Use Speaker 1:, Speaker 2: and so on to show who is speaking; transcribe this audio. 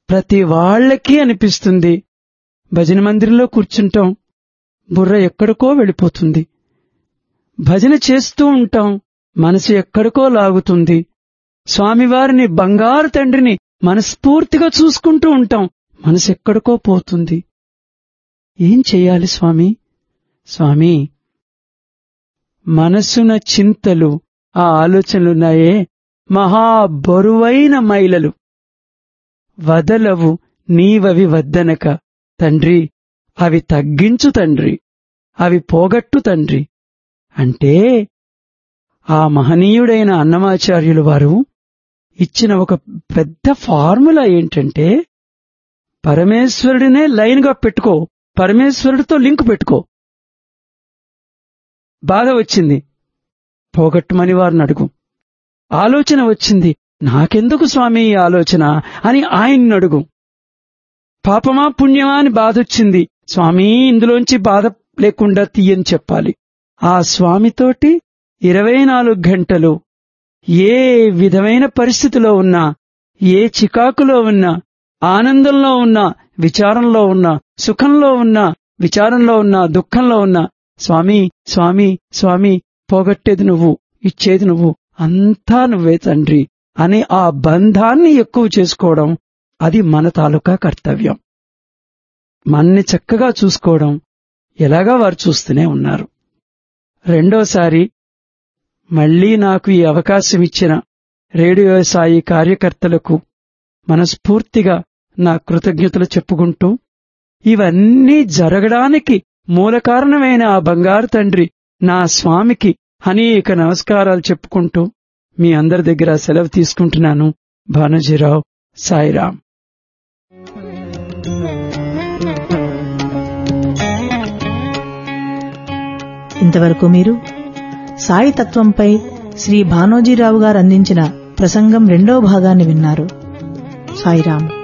Speaker 1: ప్రతి వాళ్ళకి అనిపిస్తుంది భజన మందిరంలో కూర్చుంటాం బుర్ర ఎక్కడికో వెళ్ళిపోతుంది భజన చేస్తూ ఉంటాం మనసు ఎక్కడికో లాగుతుంది స్వామివారిని బంగారు తండ్రిని మనస్ఫూర్తిగా చూసుకుంటూ ఉంటాం మనసు ఎక్కడికో పోతుంది ఏం చెయ్యాలి స్వామి స్వామి మనసున చింతలు ఆ ఆలోచనలున్నాయే మహా బరువైన మైలలు వదలవు నీవవి వద్దనక తండ్రి అవి తగ్గించు తండ్రి అవి పోగట్టు తండ్రి అంటే ఆ మహనీయుడైన అన్నమాచార్యులు వారు ఇచ్చిన ఒక పెద్ద ఫార్ములా ఏంటంటే పరమేశ్వరుడినే లైన్గా పెట్టుకో పరమేశ్వరుడితో లింక్ పెట్టుకో బాధ వచ్చింది పోగొట్టమని వారిని అడుగు ఆలోచన వచ్చింది నాకెందుకు స్వామి ఈ ఆలోచన అని ఆయన్ని అడుగు పాపమా పుణ్యమా అని బాధొచ్చింది స్వామి ఇందులోంచి బాధ లేకుండా తీయని చెప్పాలి ఆ స్వామితోటి ఇరవై నాలుగు గంటలు ఏ విధమైన పరిస్థితిలో ఉన్నా ఏ చికాకులో ఉన్నా ఆనందంలో ఉన్నా విచారంలో ఉన్నా సుఖంలో ఉన్నా విచారంలో ఉన్నా దుఃఖంలో ఉన్నా స్వామి స్వామి స్వామి పోగొట్టేది నువ్వు ఇచ్చేది నువ్వు అంతా నువ్వే తండ్రి అనే ఆ బంధాన్ని ఎక్కువ చేసుకోవడం అది మన తాలూకా కర్తవ్యం మన్ని చక్కగా చూసుకోవడం ఎలాగా వారు చూస్తూనే ఉన్నారు రెండోసారి మళ్లీ నాకు ఈ అవకాశం ఇచ్చిన రేడియో సాయి కార్యకర్తలకు మనస్ఫూర్తిగా నా కృతజ్ఞతలు చెప్పుకుంటూ ఇవన్నీ జరగడానికి మూల కారణమైన ఆ బంగారు తండ్రి నా స్వామికి అనేక నమస్కారాలు చెప్పుకుంటూ మీ అందరి దగ్గర సెలవు తీసుకుంటున్నాను భానుజీరావు సాయిరాం
Speaker 2: ఇంతవరకు మీరు సాయి తత్వంపై శ్రీ భానోజీరావు గారు అందించిన ప్రసంగం రెండో భాగాన్ని విన్నారు సాయిరాం